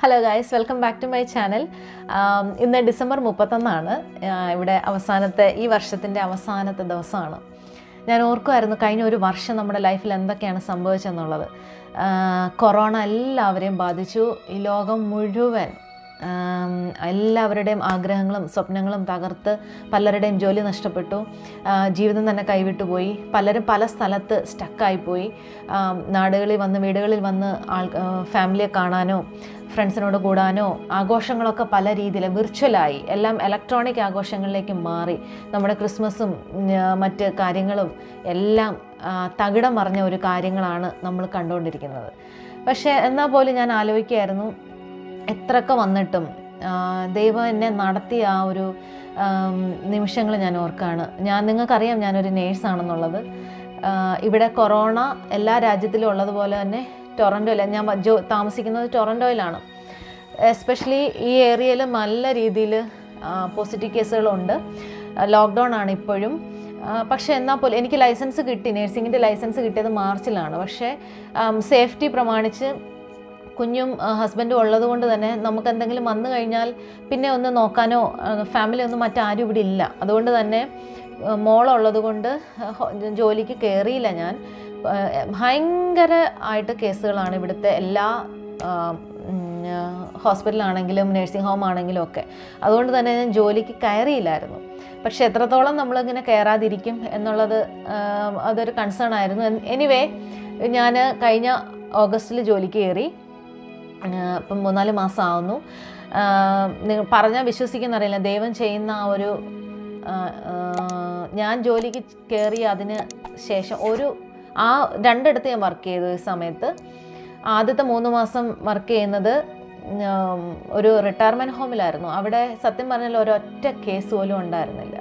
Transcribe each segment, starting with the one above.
Hello guys welcome back to my channel ഇന്ന് December മുപ്പത്തൊന്നാണ് ആഹ് ഇവിടെ അവസാനത്തെ ഈ വർഷത്തിൻ്റെ അവസാനത്തെ ദിവസമാണ് ഞാൻ ഓർക്കുമായിരുന്നു കഴിഞ്ഞ ഒരു വർഷം നമ്മുടെ ലൈഫിൽ എന്തൊക്കെയാണ് സംഭവിച്ചെന്നുള്ളത് ആഹ് കൊറോണ എല്ലാവരെയും ബാധിച്ചു ഈ ലോകം മുഴുവൻ ആം, എല്ലാവരുടെയും ആഗ്രഹങ്ങളും സ്വപ്നങ്ങളും തകർത്ത് പലരുടെയും ജോലി നഷ്ടപ്പെട്ടു ആ, ജീവിതം തന്നെ കൈവിട്ടു പോയി പലരും പല സ്ഥലത്ത് സ്റ്റക്കായിപ്പോയി നാടുകളിൽ വന്ന് വീടുകളിൽ വന്ന് ആൾ ആ, ഫാമിലിയെ കാണാനോ ഫ്രണ്ട്സിനോട് കൂടാനോ ആഘോഷങ്ങളൊക്കെ പല രീതിയിൽ വിർച്വലായി എല്ലാം ഇലക്ട്രോണിക് ആഘോഷങ്ങളിലേക്ക് മാറി നമ്മുടെ ക്രിസ്മസും ഉം, ആ, മറ്റ് കാര്യങ്ങളും എല്ലാം ആ, തകിടം മറിഞ്ഞ ഒരു കാര്യങ്ങളാണ് നമ്മൾ കണ്ടുകൊണ്ടിരിക്കുന്നത് പക്ഷേ എന്നാൽ പോലും ഞാൻ ആലോചിക്കുകയായിരുന്നു എത്രയൊക്കെ വന്നിട്ടും ആ, ദൈവം എന്നെ നടത്തിയ ആ ഒരു നിമിഷങ്ങൾ ഞാൻ ഓർക്കാണ് ഞാൻ നിങ്ങൾക്കറിയാം ഞാനൊരു നേഴ്സാണെന്നുള്ളത് ആ, ഇവിടെ കൊറോണ എല്ലാ രാജ്യത്തിലും ഉള്ളതുപോലെ തന്നെ ടൊറൻറ്റോയിൽ ഞാൻ വ- ജോ താമസിക്കുന്നത് ടൊറൻറ്റോയിലാണ് എസ്പെഷ്യലി ഈ ഏരിയയിൽ നല്ല രീതിയിൽ പോസിറ്റീവ് കേസുകളുണ്ട് ലോക്ക്ഡൗൺ ആണ് ഇപ്പോഴും ആ, പക്ഷേ എന്നാൽ പോലും എനിക്ക് ലൈസൻസ് കിട്ടി നേഴ്സിങ്ങിൻ്റെ ലൈസൻസ് കിട്ടിയത് മാർച്ചിലാണ് പക്ഷേ സേഫ്റ്റി പ്രമാണിച്ച് കുഞ്ഞും ഹസ്ബൻഡും ഉള്ളത് കൊണ്ട് തന്നെ നമുക്ക് എന്തെങ്കിലും വന്നു കഴിഞ്ഞാൽ പിന്നെ ഒന്ന് നോക്കാനോ ഫാമിലി ഒന്നും മറ്റാരും ഇവിടെ ഇല്ല അതുകൊണ്ട് തന്നെ ആ, മോളുള്ളത് കൊണ്ട് ഹോ- ജോലിക്ക് കയറിയില്ല ഞാൻ ആ, ഭയങ്കര ആയിട്ട് കേസുകളാണ് ഇവിടുത്തെ എല്ലാ ആ, ഉം, ആ, ഹോസ്പിറ്റലാണെങ്കിലും നഴ്സിംഗ് ഹോം ആണെങ്കിലും ഒക്കെ അതുകൊണ്ട് തന്നെ ഞാൻ ജോലിക്ക് കയറിയില്ലായിരുന്നു പക്ഷെ എത്രത്തോളം നമ്മളിങ്ങനെ കയറാതിരിക്കും എന്നുള്ളത് ആ, അതൊരു കൺസേൺ ആയിരുന്നു എനിവേ ഞാൻ കഴിഞ്ഞ ഓഗസ്റ്റിൽ ജോലിക്ക് കയറി ആഹ് ഇപ്പം മൂന്നാല് മാസം ആവുന്നു നിങ്ങൾ പറഞ്ഞാൽ വിശ്വസിക്കുന്നറിയില്ല ദൈവം ചെയ്യുന്ന ആ ഒരു ആഹ് ആഹ് ഞാൻ ജോലിക്ക് കയറി അതിന് ശേഷം ഒരു ആ രണ്ടിടത്ത് ഞാൻ വർക്ക് ചെയ്തു ഈ സമയത്ത് ആദ്യത്തെ മൂന്ന് മാസം വർക്ക് ചെയ്യുന്നത് ഉം, ഒരു റിട്ടയർമെൻറ്റ് ഹോമിലായിരുന്നു അവിടെ സത്യം പറഞ്ഞാൽ ഒരൊറ്റ കേസ് പോലും ഉണ്ടായിരുന്നില്ല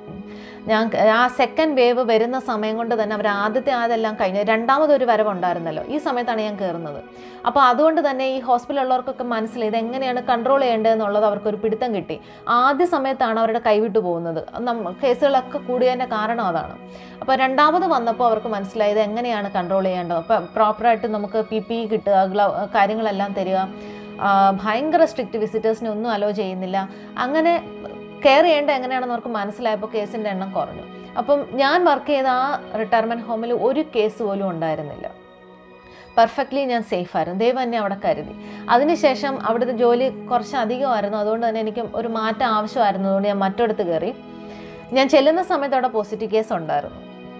ഞാൻ ആ സെക്കൻഡ് വേവ് വരുന്ന സമയം കൊണ്ട് തന്നെ അവർ ആദ്യത്തെ അതെല്ലാം കഴിഞ്ഞ് രണ്ടാമതൊരു വരവുണ്ടായിരുന്നല്ലോ ഈ സമയത്താണ് ഞാൻ കയറുന്നത് അപ്പോൾ അതുകൊണ്ട് തന്നെ ഈ ഹോസ്പിറ്റലുള്ളവർക്കൊക്കെ മനസ്സിലായി ഇത് എങ്ങനെയാണ് കൺട്രോൾ ചെയ്യേണ്ടതെന്നുള്ളത് അവർക്കൊരു പിടുത്തം കിട്ടി ആദ്യ സമയത്താണ് അവരുടെ കൈവിട്ടു പോകുന്നത് നമ്മ കേസുകളൊക്കെ കൂടിയതിൻ്റെ കാരണം അതാണ് അപ്പോൾ രണ്ടാമത് വന്നപ്പോൾ അവർക്ക് മനസ്സിലായി ഇത് എങ്ങനെയാണ് കൺട്രോൾ ചെയ്യേണ്ടത് അപ്പോൾ പ്രോപ്പറായിട്ട് നമുക്ക് പി പി കിട്ടുക ഗ്ലൗ കാര്യങ്ങളെല്ലാം തരിക ആ, ഭയങ്കര സ്ട്രിക്റ്റ് വിസിറ്റേഴ്സിനെ ഒന്നും അലോ ചെയ്യുന്നില്ല അങ്ങനെ കെയർ ചെയ്യേണ്ട എങ്ങനെയാണെന്ന് അവർക്ക് മനസ്സിലായപ്പോൾ കേസിൻ്റെ എണ്ണം കുറഞ്ഞു അപ്പം ഞാൻ വർക്ക് ചെയ്ത ആ റിട്ടയർമെൻറ്റ് ഹോമിൽ ഒരു കേസ് പോലും ഉണ്ടായിരുന്നില്ല പെർഫെക്റ്റ്ലി ഞാൻ സേഫായിരുന്നു ദൈവം എന്നെ അവിടെ കരുതി അതിനുശേഷം അവിടുത്തെ ജോലി കുറച്ച് അധികമായിരുന്നു അതുകൊണ്ട് തന്നെ എനിക്ക് ഒരു മാറ്റം ആവശ്യമായിരുന്നു അതുകൊണ്ട് ഞാൻ മറ്റൊരിടത്ത് കയറി ഞാൻ ചെല്ലുന്ന സമയത്ത് അവിടെ പോസിറ്റീവ് കേസ് ഉണ്ടായിരുന്നു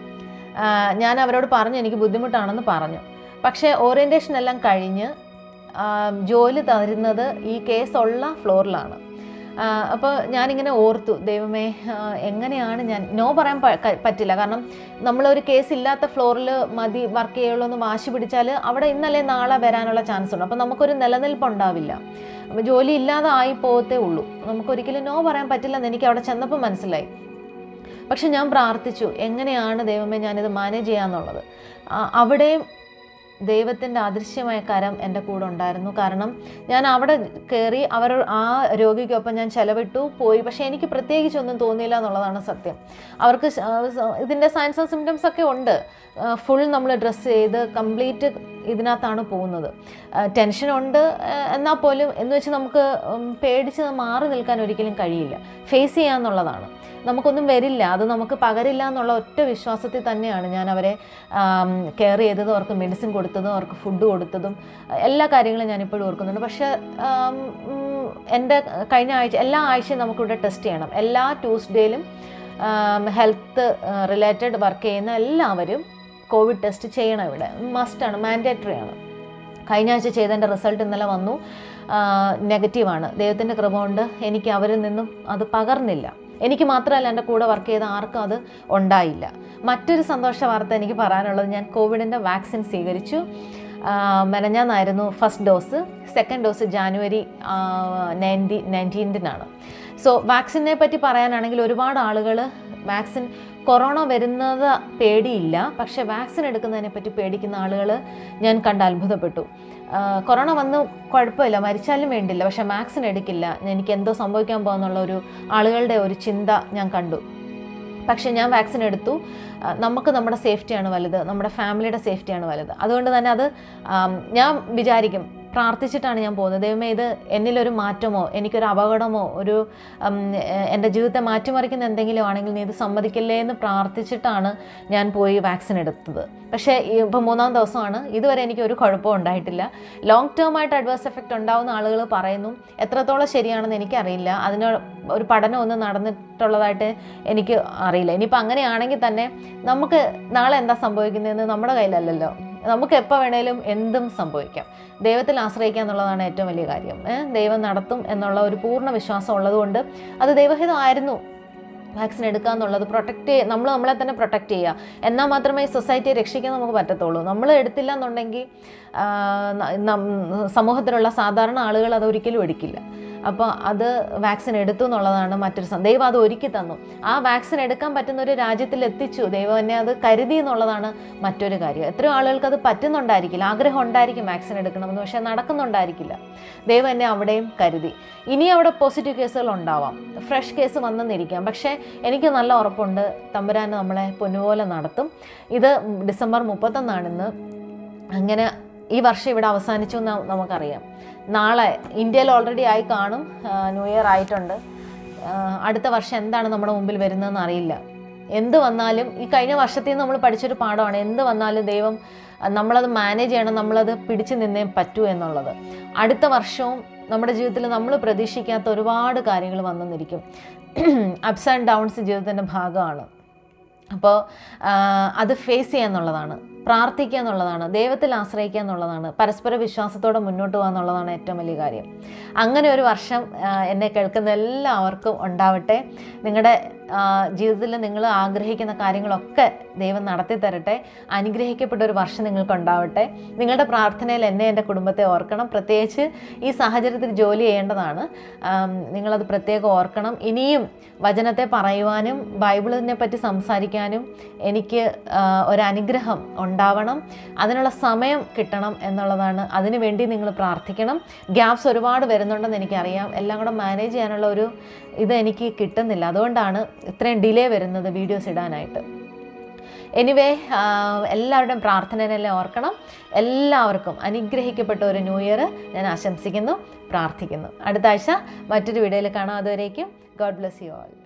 ആ, ഞാൻ അവരോട് പറഞ്ഞു എനിക്ക് ബുദ്ധിമുട്ടാണെന്ന് പറഞ്ഞു പക്ഷേ ഓറിയൻറ്റേഷൻ എല്ലാം കഴിഞ്ഞ് ആ, ജോലി തരുന്നത് ഈ കേസുള്ള ഫ്ലോറിലാണ് അപ്പോൾ ഞാനിങ്ങനെ ഓർത്തു ദൈവമേ ആ, എങ്ങനെയാണ് ഞാൻ നോ പറയാൻ പ- ക- പറ്റില്ല കാരണം നമ്മളൊരു കേസ് ഇല്ലാത്ത ഫ്ലോറിൽ മതി വർക്ക് ചെയ്യുള്ളൂ എന്ന് വാശി പിടിച്ചാൽ അവിടെ ഇന്നലെ നാളെ വരാനുള്ള ചാൻസ് ഉണ്ട് അപ്പോൾ നമുക്കൊരു നിലനിൽപ്പ് ഉണ്ടാവില്ല അപ്പോൾ ജോലി ഇല്ലാതെ ആയി പോകത്തേ ഉള്ളൂ നമുക്കൊരിക്കലും നോ പറയാൻ പറ്റില്ലെന്ന് എനിക്ക് അവിടെ ചെന്നപ്പോൾ മനസ്സിലായി പക്ഷെ ഞാൻ പ്രാർത്ഥിച്ചു എങ്ങനെയാണ് ദൈവമേ ഞാനിത് മാനേജ് ചെയ്യാന്നുള്ളത് ആ, അവിടെയും ദൈവത്തിൻ്റെ അദൃശ്യമായ കരം എൻ്റെ കൂടെ ഉണ്ടായിരുന്നു കാരണം ഞാൻ അവിടെ കയറി അവർ ആ രോഗിക്കൊപ്പം ഞാൻ ചെലവിട്ടു പോയി പക്ഷേ എനിക്ക് പ്രത്യേകിച്ചൊന്നും തോന്നിയില്ല എന്നുള്ളതാണ് സത്യം അവർക്ക് ശ- ആ, സ- ഇതിൻ്റെ സയൻസ് ആൻഡ് സിംറ്റംസ് ഒക്കെ ഉണ്ട് ഫുൾ നമ്മൾ ഡ്രസ്സ് ചെയ്ത് കംപ്ലീറ്റ് ഇതിനകത്താണ് പോകുന്നത് ടെൻഷനുണ്ട് എന്നാൽ പോലും എന്ന് വെച്ച് നമുക്ക് ഉം, പേടിച്ച് മാറി നിൽക്കാൻ ഒരിക്കലും കഴിയില്ല ഫേസ് ചെയ്യാന്നുള്ളതാണ് നമുക്കൊന്നും വരില്ല അത് നമുക്ക് പകരില്ല എന്നുള്ള ഒറ്റ വിശ്വാസത്തിൽ തന്നെയാണ് ഞാൻ അവരെ കെയർ ചെയ്തതും അവർക്ക് മെഡിസിൻ കൊടുത്തതും അവർക്ക് ഫുഡ് കൊടുത്തതും എല്ലാ കാര്യങ്ങളും ഞാൻ ഇപ്പോഴും ഓർക്കുന്നുണ്ട് പക്ഷേ ആം, ഉം, എൻ്റെ കഴിഞ്ഞ ആഴ്ച എല്ലാ ആഴ്ചയും നമുക്കിവിടെ ടെസ്റ്റ് ചെയ്യണം എല്ലാ ട്യൂസ്ഡേയിലും ഹെൽത്ത് റിലേറ്റഡ് വർക്ക് ചെയ്യുന്ന എല്ലാവരും കോവിഡ് ടെസ്റ്റ് ചെയ്യണം ഇവിടെ മസ്റ്റാണ് മാൻഡേറ്ററി ആണ് കഴിഞ്ഞ ആഴ്ച ചെയ്തതിൻ്റെ റിസൾട്ട് ഇന്നലെ വന്നു നെഗറ്റീവാണ് ദൈവത്തിൻ്റെ കൃപ കൊണ്ട് എനിക്ക് അവരിൽ നിന്നും അത് പകർന്നില്ല എനിക്ക് മാത്രമല്ല എൻ്റെ കൂടെ വർക്ക് ചെയ്ത ആർക്കും അത് ഉണ്ടായില്ല മറ്റൊരു സന്തോഷ വാർത്ത എനിക്ക് പറയാനുള്ളത് ഞാൻ കോവിഡിൻ്റെ വാക്സിൻ സ്വീകരിച്ചു മെനഞ്ഞാന്നായിരുന്നു first dose second dose January ninety നയൻറ്റീൻറ്റിനാണ് സോ വാക്സിനെ പറ്റി പറയാനാണെങ്കിൽ ഒരുപാട് ആളുകൾ വാക്സിൻ കൊറോണ വരുന്നത് പേടിയില്ല പക്ഷേ വാക്സിൻ എടുക്കുന്നതിനെ പറ്റി പേടിക്കുന്ന ആളുകൾ ഞാൻ കണ്ട് അത്ഭുതപ്പെട്ടു ആ, കൊറോണ വന്ന് കുഴപ്പമില്ല മരിച്ചാലും വേണ്ടില്ല പക്ഷേ വാക്സിൻ എടുക്കില്ല എനിക്ക് എന്തോ സംഭവിക്കാൻ പോകുന്നുള്ള ഒരു ആളുകളുടെ ഒരു ചിന്ത ഞാൻ കണ്ടു പക്ഷേ ഞാൻ വാക്സിൻ എടുത്തു ആ, നമുക്ക് നമ്മുടെ സേഫ്റ്റിയാണ് വലുത് നമ്മുടെ ഫാമിലിയുടെ സേഫ്റ്റിയാണ് വലുത് അതുകൊണ്ട് തന്നെ അത് ആം, ഞാൻ വിചാരിക്കും പ്രാർത്ഥിച്ചിട്ടാണ് ഞാൻ പോകുന്നത് ദൈവമേ ഇത് എന്നിലൊരു മാറ്റമോ എനിക്കൊരു അപകടമോ ഒരു ഉം, എ- എൻ്റെ ജീവിതത്തെ മാറ്റിമറിക്കുന്ന എന്തെങ്കിലും ആണെങ്കിൽ നീ ഇത് സമ്മതിക്കല്ലേ എന്ന് പ്രാർത്ഥിച്ചിട്ടാണ് ഞാൻ പോയി വാക്സിൻ എടുത്തത് പക്ഷേ ഇപ്പോൾ മൂന്നാം ദിവസമാണ് ഇതുവരെ എനിക്ക് ഒരു കുഴപ്പവും ഉണ്ടായിട്ടില്ല ലോങ് ടേം ആയിട്ട് അഡ്വേഴ്സ് എഫക്റ്റ് ഉണ്ടാവുന്ന ആളുകൾ പറയുന്നു എത്രത്തോളം ശരിയാണെന്ന് എനിക്കറിയില്ല അതിന് ഒരു പഠനം ഒന്നും നടന്നിട്ടുള്ളതായിട്ട് എനിക്ക് അറിയില്ല ഇനിയിപ്പോൾ അങ്ങനെയാണെങ്കിൽ തന്നെ നമുക്ക് നാളെ എന്താ സംഭവിക്കുന്നതെന്ന് നമ്മുടെ കയ്യിലല്ലല്ലോ നമുക്ക് എപ്പോൾ വേണേലും എന്തും സംഭവിക്കാം ദൈവത്തിൽ ആശ്രയിക്കുക എന്നുള്ളതാണ് ഏറ്റവും വലിയ കാര്യം ഏ? ദൈവം നടത്തും എന്നുള്ള ഒരു പൂർണ്ണ വിശ്വാസം ഉള്ളതുകൊണ്ട് അത് ദൈവഹിതമായിരുന്നു വാക്സിൻ എടുക്കുക എന്നുള്ളത് പ്രൊട്ടക്റ്റ് നമ്മൾ നമ്മളെ തന്നെ പ്രൊട്ടക്റ്റ് ചെയ്യുക എന്നാൽ മാത്രമേ ഈ സൊസൈറ്റിയെ രക്ഷിക്കാൻ നമുക്ക് പറ്റത്തുള്ളൂ നമ്മൾ എടുത്തില്ല എന്നുണ്ടെങ്കിൽ ആ, ന- നം- സമൂഹത്തിലുള്ള സാധാരണ ആളുകൾ അത് ഒരിക്കലും എടുക്കില്ല അപ്പോൾ അത് വാക്സിൻ എടുത്തു എന്നുള്ളതാണ് മറ്റൊരു സം- ദൈവം അത് ഒരുക്കി തന്നു ആ വാക്സിൻ എടുക്കാൻ പറ്റുന്ന ഒരു രാജ്യത്തിൽ എത്തിച്ചു ദൈവം എന്നെ അത് കരുതി എന്നുള്ളതാണ് മറ്റൊരു കാര്യം എത്രയോ ആളുകൾക്ക് അത് പറ്റുന്നുണ്ടായിരിക്കില്ല ആഗ്രഹം ഉണ്ടായിരിക്കും വാക്സിൻ എടുക്കണമെന്ന് പക്ഷേ നടക്കുന്നുണ്ടായിരിക്കില്ല ദൈവം എന്നെ അവിടെയും കരുതി ഇനി അവിടെ പോസിറ്റീവ് കേസുകൾ ഉണ്ടാവാം ഫ്രഷ് കേസ് വന്നെന്നിരിക്കാം പക്ഷേ എനിക്ക് നല്ല ഉറപ്പുണ്ട് തമ്പുരാൻ നമ്മളെ പൊന്നുപോലെ നടത്തും ഇത് ഡിസംബർ മുപ്പത്തൊന്നാണ് ഇന്ന് അങ്ങനെ ഈ വർഷം ഇവിടെ അവസാനിച്ചു എന്ന് നമുക്കറിയാം നാളെ ഇന്ത്യയിൽ ഓൾറെഡി ആയി കാണും ആ, ന്യൂ ഇയർ ആയിട്ടുണ്ട് ആ, അടുത്ത വർഷം എന്താണ് നമ്മുടെ മുമ്പിൽ വരുന്നതെന്ന് അറിയില്ല എന്ത് വന്നാലും ഈ കഴിഞ്ഞ വർഷത്തിൽ നിന്ന് നമ്മൾ പഠിച്ചൊരു പാഠമാണ് എന്ത് വന്നാലും ദൈവം ആ, നമ്മളത് മാനേജ് ചെയ്യണം നമ്മളത് പിടിച്ചു നിന്നേ പറ്റൂ എന്നുള്ളത് അടുത്ത വർഷവും നമ്മുടെ ജീവിതത്തിൽ നമ്മൾ പ്രതീക്ഷിക്കാത്ത ഒരുപാട് കാര്യങ്ങൾ വന്നെന്നിരിക്കും അപ്സ് ആൻഡ് ഡൗൺസ് ജീവിതത്തിൻ്റെ ഭാഗമാണ് അപ്പോൾ അത് ഫേസ് ചെയ്യുക എന്നുള്ളതാണ് പ്രാർത്ഥിക്കുക എന്നുള്ളതാണ് ദൈവത്തിൽ ആശ്രയിക്കുക എന്നുള്ളതാണ് പരസ്പര വിശ്വാസത്തോടെ മുന്നോട്ട് പോകുക എന്നുള്ളതാണ് ഏറ്റവും വലിയ കാര്യം അങ്ങനെ ഒരു വർഷം ആ, എന്നെ കേൾക്കുന്ന എല്ലാവർക്കും ഉണ്ടാവട്ടെ നിങ്ങളുടെ ജീവിതത്തിൽ നിങ്ങൾ ആഗ്രഹിക്കുന്ന കാര്യങ്ങളൊക്കെ ദൈവം നടത്തി തരട്ടെ അനുഗ്രഹിക്കപ്പെട്ട ഒരു വർഷം നിങ്ങൾക്ക് ഉണ്ടാവട്ടെ നിങ്ങളുടെ പ്രാർത്ഥനയിൽ എന്നെ എൻ്റെ കുടുംബത്തെ ഓർക്കണം പ്രത്യേകിച്ച് ഈ സാഹചര്യത്തിൽ ജോലി ചെയ്യേണ്ടതാണ് ആം, നിങ്ങളത് പ്രത്യേകം ഓർക്കണം ഇനിയും വചനത്തെ പറയുവാനും ബൈബിളിനെ പറ്റി സംസാരിക്കാനും എനിക്ക് ആ, ഒരു അനുഗ്രഹം ഉണ്ടാവണം അതിനുള്ള സമയം കിട്ടണം എന്നുള്ളതാണ് അതിനു വേണ്ടി നിങ്ങൾ പ്രാർത്ഥിക്കണം ഗ്യാപ്സ് ഒരുപാട് വരുന്നുണ്ടെന്ന് എനിക്കറിയാം എല്ലാം കൂടെ മാനേജ് ചെയ്യാനുള്ള ഒരു ഇത് എനിക്ക് കിട്ടുന്നില്ല അതുകൊണ്ടാണ് ഇത്രയും ഡിലേ വരുന്നത് വീഡിയോസ് ഇടാനായിട്ട് എനിവേ എല്ലാവരുടെയും പ്രാർത്ഥനയിലെല്ലാം ഓർക്കണം എല്ലാവർക്കും അനുഗ്രഹിക്കപ്പെട്ട ഒരു ന്യൂ ഇയർ ഞാൻ ആശംസിക്കുന്നു പ്രാർത്ഥിക്കുന്നു അടുത്ത ആഴ്ച മറ്റൊരു വീഡിയോയിൽ കാണാം അതുവരേക്കും ഗോഡ് ബ്ലെസ് യു ആൾ